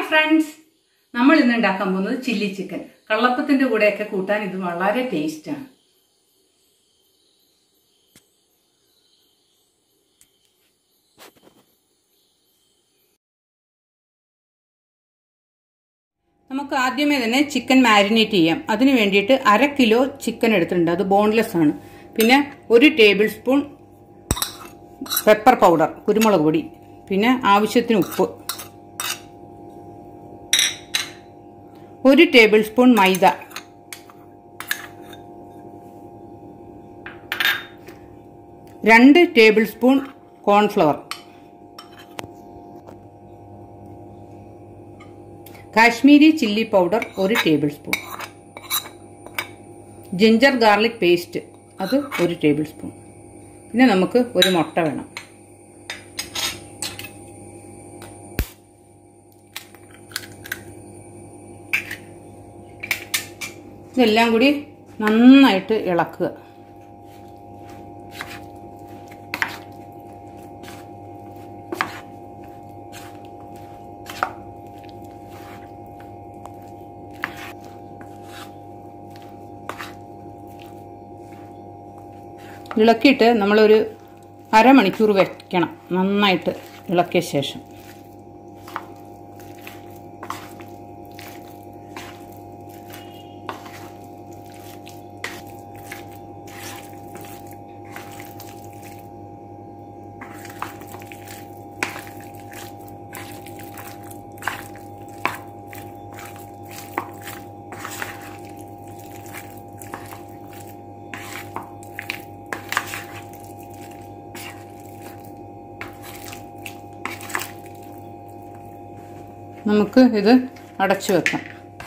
friends നമ്മൾ ഇന്ന് ഉണ്ടാക്കാൻ പോകുന്നത് ചില്ലി ചിക്കൻ കള്ളപ്പത്തിന്റെ കൂടെയൊക്കെ കൂട്ടാൻ ഇത് വളരെ ടേസ്റ്റാണ് നമുക്ക് ആദ്യമേ തന്നെ ചിക്കൻ മാരിനേറ്റ് ചെയ്യാം അതിന് വേണ്ടിയിട്ട് അര കിലോ ചിക്കൻ എടുത്തിട്ടുണ്ട് അത് ബോൺലെസ് ആണ് പിന്നെ ഒരു ടേബിൾ സ്പൂൺ പെപ്പർ പൗഡർ കുരുമുളക് പൊടി പിന്നെ ആവശ്യത്തിന് ഉപ്പ് ഒരു ടേബിൾ സ്പൂൺ മൈദ രണ്ട് tablespoon cornflour Kashmiri chilli powder ഒരു tablespoon ginger garlic paste അത് ഒരു ടേബിൾ സ്പൂൺ പിന്നെ നമുക്ക് ഒരു മുട്ട വേണം ഇതെല്ലാം കൂടി നന്നായിട്ട് ഇളക്കുക ഇളക്കിയിട്ട് നമ്മളൊരു അരമണിക്കൂർ വെക്കണം നന്നായിട്ട് ഇളക്കിയ ശേഷം നമുക്ക് ഇത് അടച്ചു വെക്കാം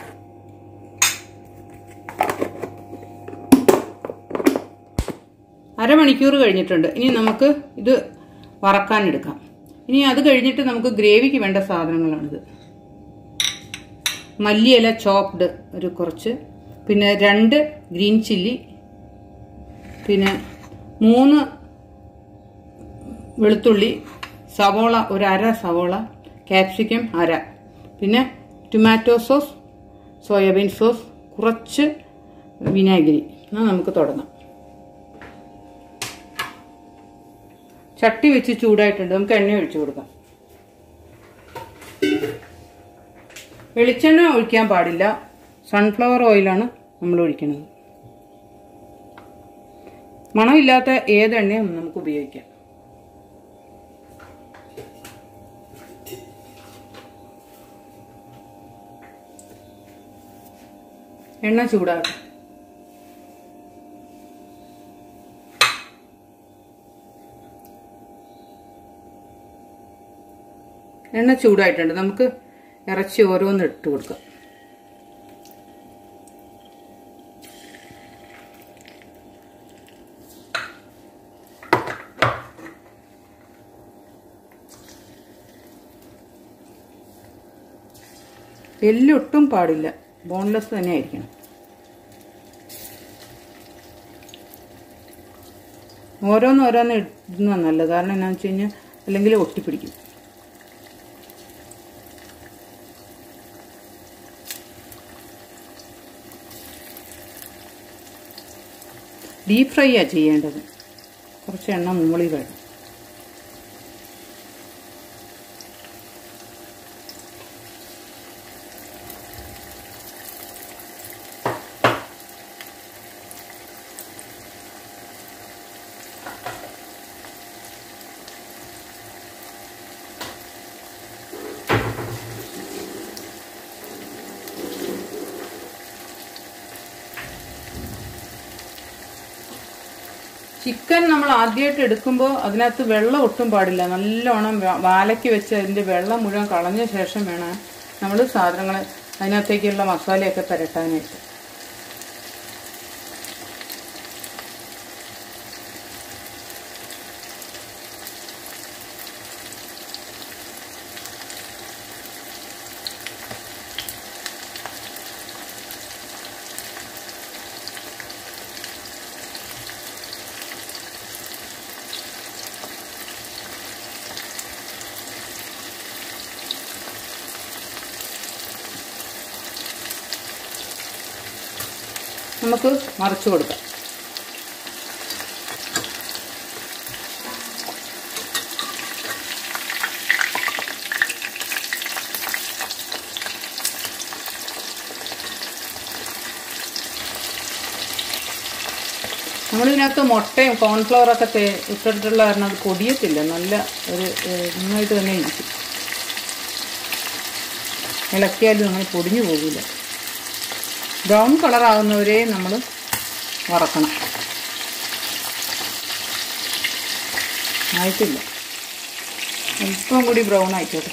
അരമണിക്കൂർ കഴിഞ്ഞിട്ടുണ്ട് ഇനി നമുക്ക് ഇത് വറക്കാൻ എടുക്കാം ഇനി അത് കഴിഞ്ഞിട്ട് നമുക്ക് ഗ്രേവിക്ക് വേണ്ട സാധനങ്ങളാണിത് മല്ലിയില ചോപ്ഡ് ഒരു കുറച്ച് പിന്നെ രണ്ട് ഗ്രീൻ ചില്ലി പിന്നെ മൂന്ന് വെളുത്തുള്ളി സവോള ഒരു അര സവോള ക്യാപ്സിക്കം അര പിന്നെ ടൊമാറ്റോ സോസ് സോയാബീൻ സോസ് കുറച്ച് വിനാഗിരി എന്നാൽ നമുക്ക് തുടങ്ങാം ചട്ടി വെച്ച് ചൂടായിട്ടുണ്ട് നമുക്ക് എണ്ണ ഒഴിച്ചു കൊടുക്കാം വെളിച്ചെണ്ണ ഒഴിക്കാൻ പാടില്ല സൺഫ്ലവർ ഓയിലാണ് നമ്മൾ ഒഴിക്കുന്നത് മണമില്ലാത്ത ഏത് എണ്ണയും നമുക്ക് ഉപയോഗിക്കാം എണ്ണ ചൂടാകട്ടെ എണ്ണ ചൂടായിട്ടുണ്ട് നമുക്ക് ഇറച്ചി ഓരോന്ന് ഇട്ട് കൊടുക്കാം എല്ലൊട്ടും പാടില്ല ബോൺലെസ് തന്നെ ആയിരിക്കണം ഓരോന്ന് ഓരോന്ന് ഇടുന്ന നല്ലത് കാരണം എന്നാന്ന് വെച്ച് കഴിഞ്ഞാൽ അല്ലെങ്കിൽ ഒട്ടിപ്പിടിക്കും ഡീപ് ഫ്രൈ ആണ് ചെയ്യേണ്ടത് കുറച്ച് എണ്ണ മുകളിൽ വേണം ചിക്കൻ നമ്മൾ ആദ്യമായിട്ട് എടുക്കുമ്പോൾ അതിനകത്ത് വെള്ളം ഒട്ടും പാടില്ല നല്ലോണം വാലയ്ക്ക് വെച്ച് അതിൻ്റെ വെള്ളം മുഴുവൻ കളഞ്ഞ ശേഷം വേണം നമ്മൾ സാധനങ്ങൾ അതിനകത്തേക്കുള്ള മസാലയൊക്കെ പുരട്ടാനായിട്ട് നമുക്ക് മറിച്ച് കൊടുക്കാം നമ്മളിതിനകത്ത് മുട്ടയും കോൺഫ്ലവറൊക്കെ തേ ഇട്ടിട്ടുള്ള കാരണം അത് പൊടിയത്തില്ല നല്ല ഒരു ഏഹ്, നന്നായിട്ട് തന്നെ ഇരിക്കും ഇളക്കിയാലും അങ്ങനെ പൊടിഞ്ഞു പോകില്ല ബ്രൗൺ കളറാകുന്നവരെ നമ്മൾ വറക്കണം ആയിട്ടില്ല അല്പം കൂടി ബ്രൗൺ ആയിക്കോട്ടെ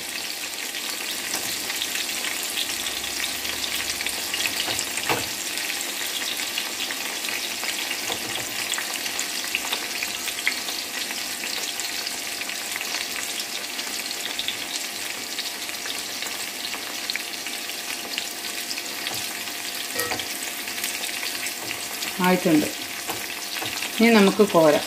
ആയിട്ടുണ്ട് ഇനി നമുക്ക് കോരാം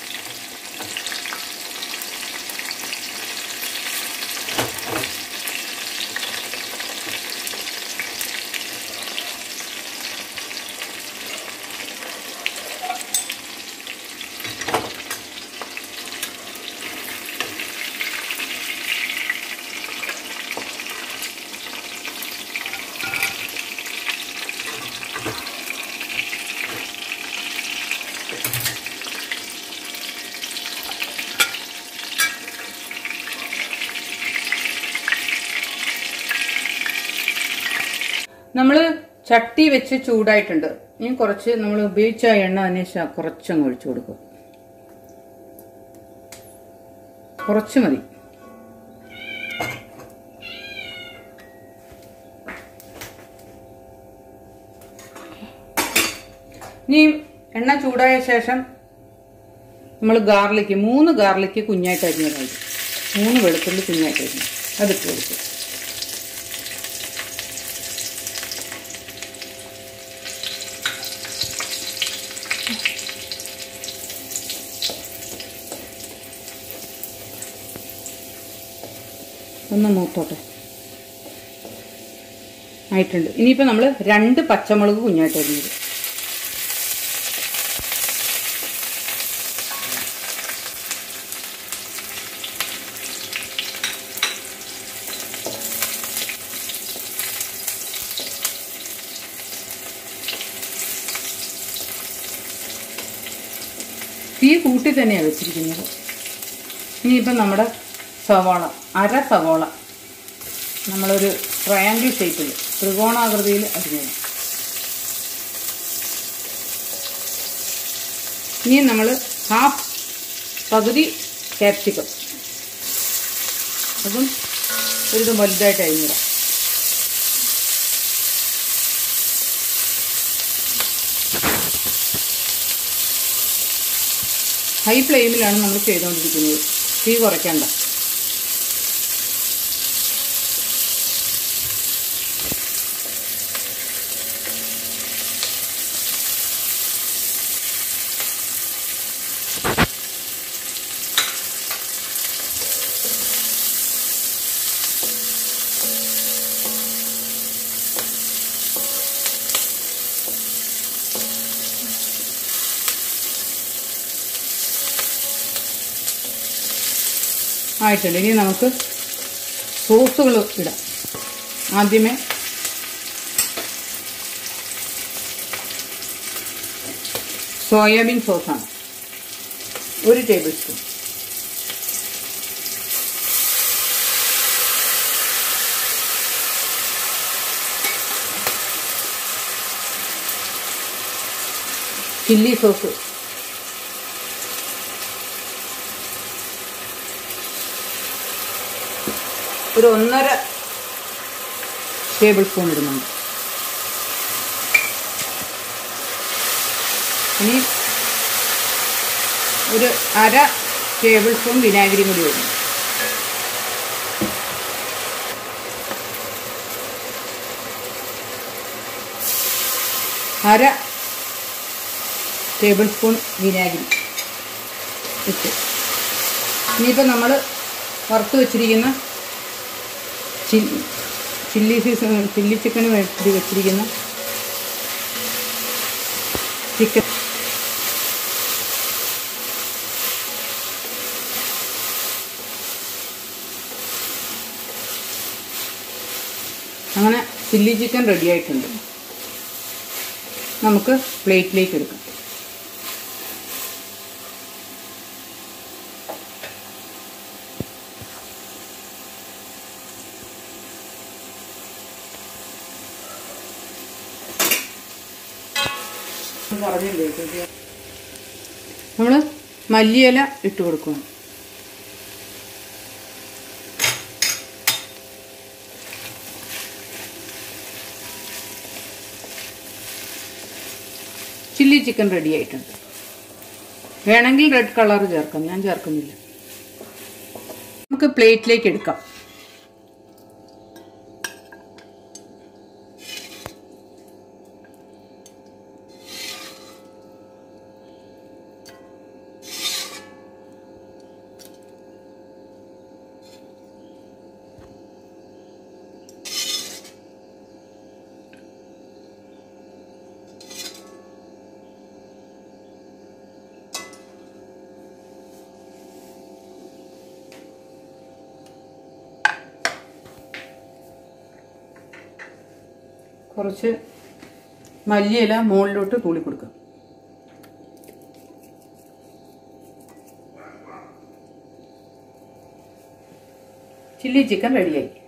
നമ്മൾ ചട്ടി വെച്ച് ചൂടായിട്ടുണ്ട് ഇനി കുറച്ച് നമ്മൾ ഉപയോഗിച്ച എണ്ണ തന്നെ ശ- കുറച്ചങ്ങ് ഒഴിച്ചു കൊടുക്കും കുറച്ച് മതി ഇനി എണ്ണ ചൂടായ ശേഷം നമ്മൾ ഗാർലിക്ക് മൂന്ന് ഗാർലിക്ക് കുഞ്ഞായിട്ട് അരിഞ്ഞതായിരിക്കും മൂന്ന് വെളുത്തുള്ളി കുഞ്ഞായിട്ട് അരിഞ്ഞു അതിട്ട് കൊടുക്കും ഒന്ന് മൂത്തോട്ടെ ആയിട്ടുണ്ട് ഇനിയിപ്പോൾ നമ്മൾ രണ്ട് പച്ചമുളക് കുഞ്ഞായിട്ട് അരിഞ്ഞത് തീ കൂട്ടി തന്നെയാണ് വെച്ചിരിക്കുന്നത് ഇനിയിപ്പം നമ്മുടെ സവാള അര സവാള നമ്മളൊരു ട്രയാങ്കിൾ ഷേപ്പിൽ ത്രികോണാകൃതിയിൽ അരിഞ്ഞത് ഇനി നമ്മൾ ഹാഫ് പകുതി ക്യാപ്സിക്കം അതും ഒരു വലുതായിട്ട് അരിഞ്ഞിടാം ഹൈ ഫ്ലെയിമിലാണ് നമ്മൾ ചെയ്തുകൊണ്ടിരിക്കുന്നത് തീ കുറയ്ക്കണ്ട ആയിട്ടുണ്ട് ഇനി നമുക്ക് സോസുകൾ ഇടാം ആദ്യമേ സോയാബീൻ സോസാണ് ഒരു ടേബിൾ സ്പൂൺ ചില്ലി സോസ് ഒരു ഒന്നര ടേബിൾ സ്പൂൺ ഇടുന്നുണ്ട് ഇനി ഒരു അര ടേബിൾ സ്പൂൺ വിനാഗിരി കൂടി ഇടുന്നു അര ടേബിൾ സ്പൂൺ വിനാഗിരി ഇട്ട് ഇനിയിപ്പോൾ നമ്മൾ വറുത്ത് വെച്ചിരിക്കുന്ന ചില്ലി ചില്ലി സീസൺ ചില്ലി ചിക്കന് വേണ്ടി വെച്ചിരിക്കുന്ന ചിക്കൻ അങ്ങനെ ചില്ലി ചിക്കൻ റെഡി ആയിട്ടുണ്ട് നമുക്ക് പ്ലേറ്റിലേക്ക് എടുക്കാം നമ്മൾ മല്ലിയില ഇട്ട് കൊടുക്കണം ചില്ലി ചിക്കൻ റെഡി ആയിട്ടുണ്ട് വേണമെങ്കിൽ റെഡ് കളർ ചേർക്കാം ഞാൻ ചേർക്കുന്നില്ല നമുക്ക് പ്ലേറ്റിലേക്ക് എടുക്കാം കുറച്ച് മല്ലിയില മുകളിലോട്ട് തൂളി കൊടുക്കുക ചില്ലി ചിക്കൻ റെഡിയായി